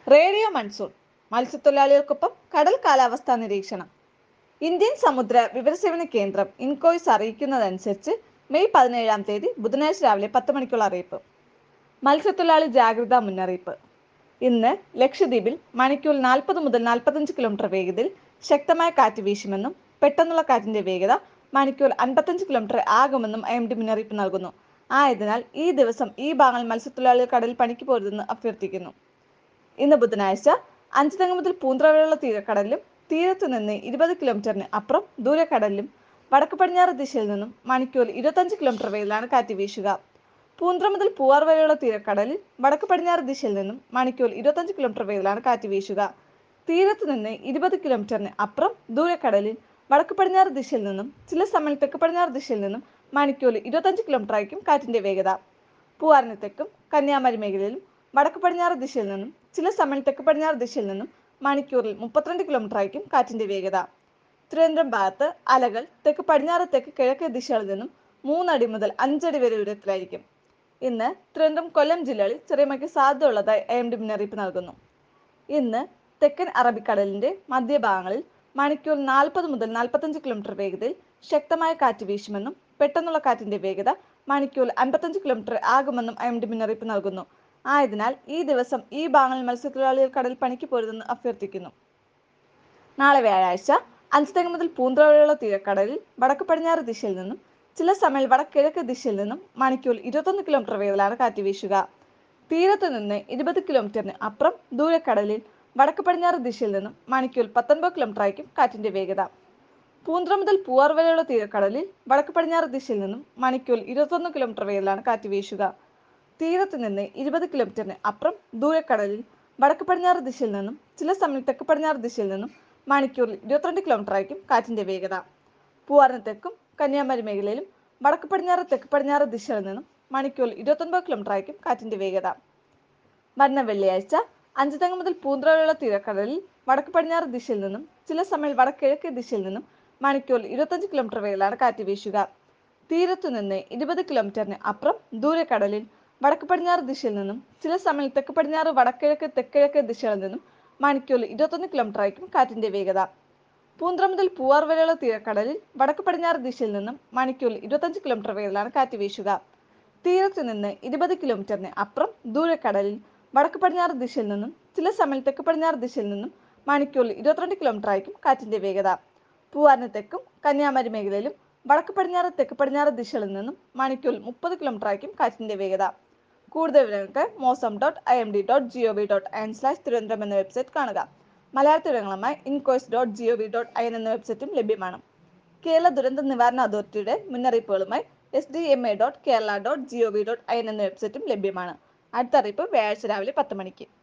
radio monsoon മത്സ്യത്തൊഴിലാളികൾക്കൊപ്പം കടൽ കാലാവസ്ഥാ നിരീക്ഷണം ഇന്ത്യൻ സമുദ്ര വിവരസേവന കേന്ദ്രം ഇൻകോയ്സ് അറിയിക്കുന്നതനുസരിച്ച് മെയ് പതിനേഴാം തീയതി ബുധനാഴ്ച രാവിലെ പത്ത് മണിക്കുള്ള അറിയിപ്പ് മത്സ്യത്തൊഴിലാളി ജാഗ്രതാ മുന്നറിയിപ്പ് ഇന്ന് ലക്ഷദ്വീപിൽ മണിക്കൂർ നാൽപ്പത് മുതൽ നാൽപ്പത്തഞ്ച് കിലോമീറ്റർ വേഗതയിൽ ശക്തമായ കാറ്റ് വീശുമെന്നും പെട്ടെന്നുള്ള കാറ്റിന്റെ വേഗത മണിക്കൂർ അൻപത്തഞ്ച് കിലോമീറ്റർ ആകുമെന്നും ഐ എം ഡി മുന്നറിയിപ്പ് നൽകുന്നു ആയതിനാൽ ഈ ദിവസം ഈ ഭാഗങ്ങൾ മത്സ്യത്തൊഴിലാളികൾ കടലിൽ പണിക്ക് പോരുതെന്ന് അഭ്യർത്ഥിക്കുന്നു ഇന്ന് ബുധനാഴ്ച അഞ്ചുതെങ്ങ് മുതൽ പൂന്തറ വരെയുള്ള തീരക്കടലിലും തീരത്തു നിന്ന് ഇരുപത് കിലോമീറ്ററിന് അപ്പുറം ദൂരക്കടലിലും വടക്ക് പടിഞ്ഞാറ് ദിശയിൽ നിന്നും മണിക്കൂറിൽ ഇരുപത്തഞ്ച് കിലോമീറ്റർ വേഗത്തിലാണ് കാറ്റ് വീശുക പൂന്തറ മുതൽ പൂവാർ വരെയുള്ള തീരക്കടലിൽ വടക്ക് പടിഞ്ഞാറ് ദിശയിൽ നിന്നും മണിക്കൂറിൽ ഇരുപത്തഞ്ച് കിലോമീറ്റർ വേഗത്തിലാണ് കാറ്റ് വീശുക തീരത്തു നിന്ന് ഇരുപത് കിലോമീറ്ററിന് അപ്പുറം ദൂരക്കടലിൽ വടക്ക് പടിഞ്ഞാറ് ദിശയിൽ നിന്നും ചില സമയം തെക്ക് പടിഞ്ഞാറ് ദിശയിൽ നിന്നും മണിക്കൂറിൽ ഇരുപത്തഞ്ച് കിലോമീറ്റർ ആയിരിക്കും കാറ്റിന്റെ വേഗത പൂവാറിന് തെക്കും കന്യാകുമാരി മേഖലയിലും വടക്ക് പടിഞ്ഞാറ് ദിശയിൽ നിന്നും ചില സമയം തെക്ക് പടിഞ്ഞാറ് ദിശയിൽ നിന്നും മണിക്കൂറിൽ മുപ്പത്തിരണ്ട് കിലോമീറ്റർ ആയിരിക്കും കാറ്റിന്റെ വേഗത തിരുവനന്തപുരം ഭാഗത്ത് അലകൾ തെക്ക് പടിഞ്ഞാറ് തെക്ക് കിഴക്ക് ദിശകളിൽ നിന്നും മൂന്നടി മുതൽ അഞ്ചടി വരെ ഉയരത്തിലായിരിക്കും ഇന്ന് തിരുവനന്തപുരം കൊല്ലം ജില്ലകളിൽ ചെറിയ മഴയ്ക്ക് സാധ്യതയുള്ളതായി ഐ എം ഡി മുന്നറിയിപ്പ് നൽകുന്നു ഇന്ന് തെക്കൻ അറബിക്കടലിന്റെ മധ്യഭാഗങ്ങളിൽ മണിക്കൂർ നാൽപ്പത് മുതൽ നാൽപ്പത്തഞ്ച് കിലോമീറ്റർ വേഗതയിൽ ശക്തമായ കാറ്റ് വീശുമെന്നും പെട്ടെന്നുള്ള കാറ്റിന്റെ വേഗത മണിക്കൂർ അൻപത്തഞ്ച് കിലോമീറ്റർ ആകുമെന്നും ഐ എം ഡി മുന്നറിയിപ്പ് നൽകുന്നു ആയതിനാൽ ഈ ദിവസം ഈ ഭാഗങ്ങളിൽ മത്സ്യത്തൊഴിലാളികൾ കടൽ പണിക്ക് പോരുതെന്ന് അഭ്യർത്ഥിക്കുന്നു നാളെ വ്യാഴാഴ്ച അഞ്ചുതെങ്ങ് മുതൽ പൂന്തറ വരെയുള്ള തീരക്കടലിൽ വടക്ക് പടിഞ്ഞാറ് ദിശയിൽ നിന്നും ചില സമയം വടക്കിഴക്ക് ദിശയിൽ നിന്നും മണിക്കൂർ ഇരുപത്തൊന്ന് കിലോമീറ്റർ വേഗത്തിലാണ് കാറ്റ് വീശുക തീരത്ത് നിന്ന് ഇരുപത് കിലോമീറ്ററിന് അപ്പുറം ദൂരക്കടലിൽ വടക്ക് പടിഞ്ഞാറ് ദിശയിൽ നിന്നും മണിക്കൂർ പത്തൊൻപത് കിലോമീറ്റർ ആയിരിക്കും കാറ്റിന്റെ വേഗത പൂന്തറ മുതൽ പൂവാർ വരെയുള്ള തീരക്കടലിൽ വടക്ക് പടിഞ്ഞാറ് ദിശയിൽ നിന്നും മണിക്കൂർ ഇരുപത്തൊന്ന് കിലോമീറ്റർ വേഗത്തിലാണ് കാറ്റ് വീശുക തീരത്ത് നിന്ന് ഇരുപത് കിലോമീറ്ററിന് അപ്പുറം ദൂരക്കടലിൽ വടക്ക് പടിഞ്ഞാറ് ദിശയിൽ നിന്നും ചില സമയം തെക്ക് പടിഞ്ഞാറ് ദിശയിൽ നിന്നും മണിക്കൂറിൽ ഇരുപത്തിരണ്ട് കിലോമീറ്റർ ആയിരിക്കും കാറ്റിന്റെ വേഗത പൂവാറിന് തെക്കും കന്യാകുമാരി മേഖലയിലും വടക്ക് പടിഞ്ഞാറ് തെക്ക് പടിഞ്ഞാറ് ദിശയിൽ നിന്നും മണിക്കൂറിൽ ഇരുപത്തൊൻപത് കിലോമീറ്റർ ആയിരിക്കും കാറ്റിന്റെ വേഗത വരുന്ന വെള്ളിയാഴ്ച അഞ്ചുതെങ്ങ് മുതൽ പൂന്തറ വരെയുള്ള തീരക്കടലിൽ വടക്ക് പടിഞ്ഞാറ് ദിശയിൽ നിന്നും ചില സമയം വടക്കിഴക്ക് ദിശയിൽ നിന്നും മണിക്കൂറിൽ ഇരുപത്തഞ്ച് കിലോമീറ്റർ വേഗത്തിലാണ് കാറ്റ് വീശുക തീരത്തു നിന്ന് ഇരുപത് കിലോമീറ്ററിന് അപ്പുറം ദൂരക്കടലിൽ വടക്ക് പടിഞ്ഞാറ് ദിശയിൽ നിന്നും ചില സമയം തെക്ക് പടിഞ്ഞാറ് വടക്കിഴക്ക് തെക്കിഴക്ക് ദിശകളിൽ നിന്നും മണിക്കൂറിൽ ഇരുപത്തൊന്ന് കിലോമീറ്റർ ആയിരിക്കും കാറ്റിന്റെ വേഗത പൂന്തറ മുതൽ പൂവാർ വരെയുള്ള തീരക്കടലിൽ വടക്ക് പടിഞ്ഞാറ് ദിശയിൽ നിന്നും മണിക്കൂറിൽ ഇരുപത്തഞ്ച് കിലോമീറ്റർ വേഗത്തിലാണ് കാറ്റ് വീശുക തീരത്ത് നിന്ന് ഇരുപത് കിലോമീറ്ററിന് അപ്പുറം ദൂരക്കടലിൽ വടക്ക് പടിഞ്ഞാറ് ദിശയിൽ നിന്നും ചില സമയം തെക്ക് പടിഞ്ഞാറ് ദിശയിൽ നിന്നും മണിക്കൂറിൽ ഇരുപത്തിരണ്ട് കിലോമീറ്റർ ആയിരിക്കും കാറ്റിന്റെ വേഗത പൂവാറിന് തെക്കും കന്യാകുമാരി മേഖലയിലും വടക്ക് പടിഞ്ഞാറ് തെക്ക് പടിഞ്ഞാറ് ദിശകളിൽ നിന്നും മണിക്കൂറിൽ മുപ്പത് കിലോമീറ്റർ ആയിരിക്കും കാറ്റിന്റെ വേഗത കൂടുതൽ വിവരങ്ങൾക്ക് Mausam dot I M D dot G O V dot IN slash Thiruvananthapuram എന്ന വെബ്സൈറ്റ് കാണുക മലയാളത്തിൽ വിവരങ്ങളുമായി INCOIS dot G O V dot I N എന്ന വെബ്സൈറ്റും ലഭ്യമാണ് കേരള ദുരന്ത നിവാരണ അതോറിറ്റിയുടെ മുന്നറിയിപ്പുകളുമായി S D M A dot Kerala dot G O V dot I N എന്ന വെബ്സൈറ്റും ലഭ്യമാണ് അടുത്ത അറിയിപ്പ് വ്യാഴാഴ്ച രാവിലെ പത്ത് മണിക്ക്